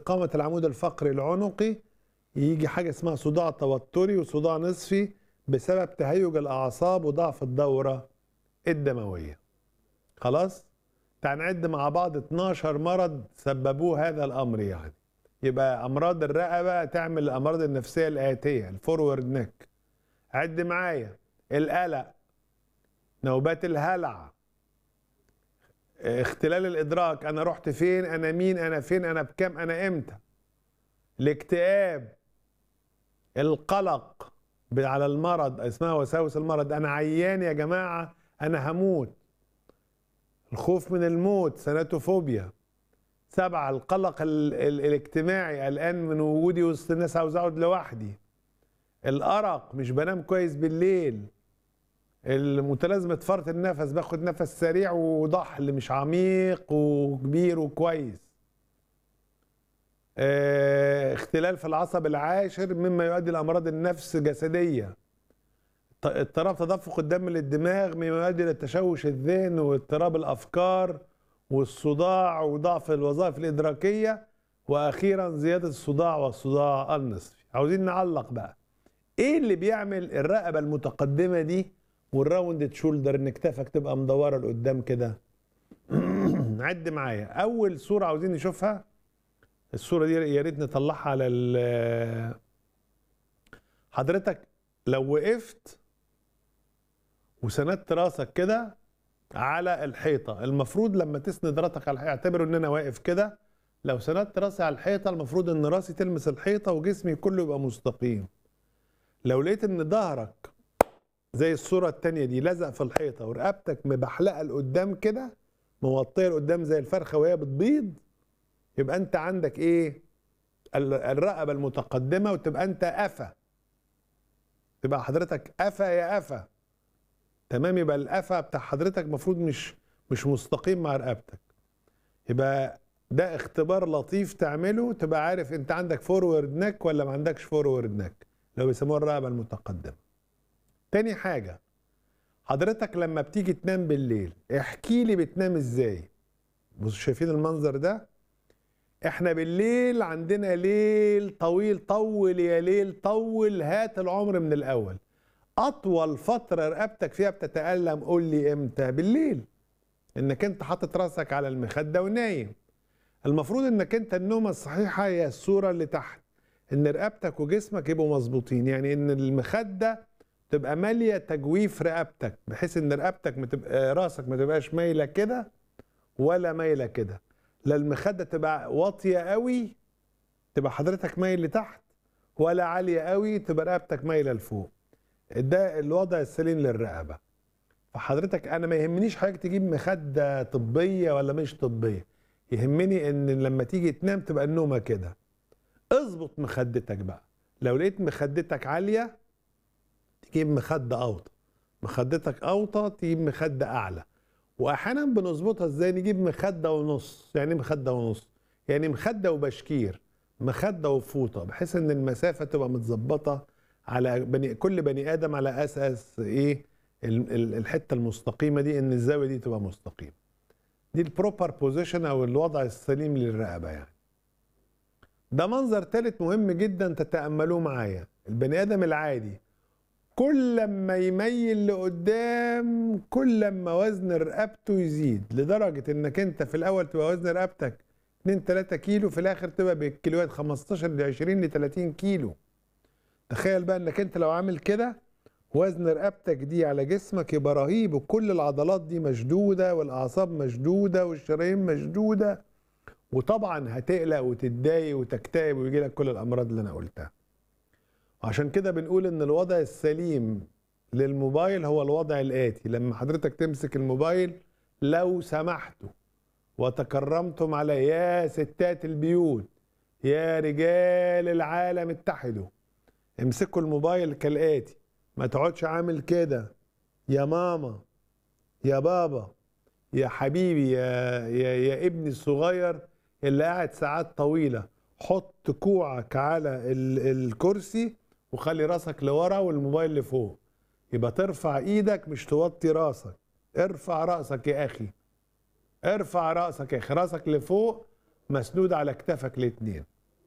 إقامة العمود الفقري العنقي يجي حاجة اسمها صداع توتري وصداع نصفي بسبب تهيج الأعصاب وضعف الدورة الدموية خلاص تعال نعد مع بعض 12 مرض سببوه هذا الأمر يعني يبقى أمراض الرقبة تعمل الأمراض النفسية الآتية الفورورد نيك عد معايا القلق نوبات الهلع اختلال الادراك انا رحت فين انا مين انا فين انا بكام انا امتى الاكتئاب القلق على المرض اسمها وساوس المرض انا عيان يا جماعه انا هموت الخوف من الموت سناتوفوبيا سبعة القلق ال ال الاجتماعي قلقان من وجودي وسط الناس عاوز اقعد لوحدي الارق مش بنام كويس بالليل المتلازمة فرط النفس باخد نفس سريع وضحل مش عميق وكبير وكويس اه اختلال في العصب العاشر مما يؤدي لأمراض النفس جسدية اضطراب تدفق الدم للدماغ مما يؤدي للتشوش الذهن واضطراب الأفكار والصداع وضعف الوظائف الإدراكية وأخيرا زيادة الصداع والصداع النصفي عاوزين نعلق بقى ايه اللي بيعمل الرقبة المتقدمة دي والراوندد شولدر ان كتافك تبقى مدوره لقدام كده عد معايا اول صوره عاوزين نشوفها الصوره دي يا ريت نطلعها على ال حضرتك لو وقفت وسندت راسك كده على الحيطه المفروض لما تسند راسك على الحيطه اعتبروا ان انا واقف كده لو سندت راسي على الحيطه المفروض ان راسي تلمس الحيطه وجسمي كله يبقى مستقيم لو لقيت ان ظهرك زي الصورة التانية دي لزق في الحيطة ورقبتك مبحلقة لقدام كده موطية لقدام زي الفرخة وهي بتبيض يبقى انت عندك ايه الرقبة المتقدمة وتبقى انت قفا تبقى حضرتك قفا يا قفا تمام يبقى القفا بتاع حضرتك المفروض مش مش مستقيم مع رقبتك يبقى ده اختبار لطيف تعمله تبقى عارف انت عندك فورورد نك ولا ما عندكش فورورد نك لو بيسموها الرقبة المتقدمة تاني حاجة حضرتك لما بتيجي تنام بالليل احكي لي بتنام ازاي بصوا شايفين المنظر ده احنا بالليل عندنا ليل طويل طول يا ليل طول هات العمر من الاول اطول فترة رقبتك فيها بتتألم قول لي امتى بالليل انك انت حاطط راسك على المخدة ونايم المفروض انك انت النومة الصحيحة هي الصورة اللي تحت ان رقبتك وجسمك يبقوا مظبوطين يعني ان المخده تبقى ماليه تجويف رقبتك بحيث ان رقبتك متبقى راسك ما تبقاش مايله كده ولا مايله كده لا المخده تبقى واطيه قوي تبقى حضرتك مايل لتحت ولا عاليه قوي تبقى رقبتك مايله لفوق ده الوضع السليم للرقبه فحضرتك انا ما يهمنيش حضرتك تجيب مخده طبيه ولا مش طبيه يهمني ان لما تيجي تنام تبقى النومه كده اظبط مخدتك بقى لو لقيت مخدتك عاليه تجيب مخده اوطى مخدتك اوطى تجيب مخده اعلى واحيانا بنظبطها ازاي نجيب مخده ونص يعني مخده ونص يعني مخده وبشكير مخده وفوطه بحيث ان المسافه تبقى متظبطه على بني كل بني ادم على اساس ايه الحته المستقيمه دي ان الزاويه دي تبقى مستقيمه دي البروبر بوزيشن او الوضع السليم للرقبه يعني ده منظر ثالث مهم جدا تتأملوه معايا البني آدم العادي كل ما يميل لقدام كل ما وزن رقبته يزيد لدرجة انك انت في الاول تبقى وزن رقبتك 2 3 كيلو في الاخر تبقى بالكيلوات 15 ل 20 ل 30 كيلو تخيل بقى انك انت لو عامل كده وزن رقبتك دي على جسمك يبقى رهيب وكل العضلات دي مشدودة والاعصاب مشدودة والشرايين مشدودة وطبعا هتقلق وتتضايق وتكتئب ويجي لك كل الامراض اللي انا قلتها وعشان كده بنقول ان الوضع السليم للموبايل هو الوضع الاتي لما حضرتك تمسك الموبايل لو سمحتوا وتكرمتم على يا ستات البيوت يا رجال العالم اتحدوا امسكوا الموبايل كالاتي ما تقعدش عامل كده يا ماما يا بابا يا حبيبي يا يا, يا ابني الصغير اللي قاعد ساعات طويلة حط كوعك على الكرسي وخلي راسك لورا والموبايل لفوق يبقى ترفع ايدك مش توطي راسك ارفع راسك يا اخي ارفع راسك يا اخي راسك لفوق مسنود على كتافك الاتنين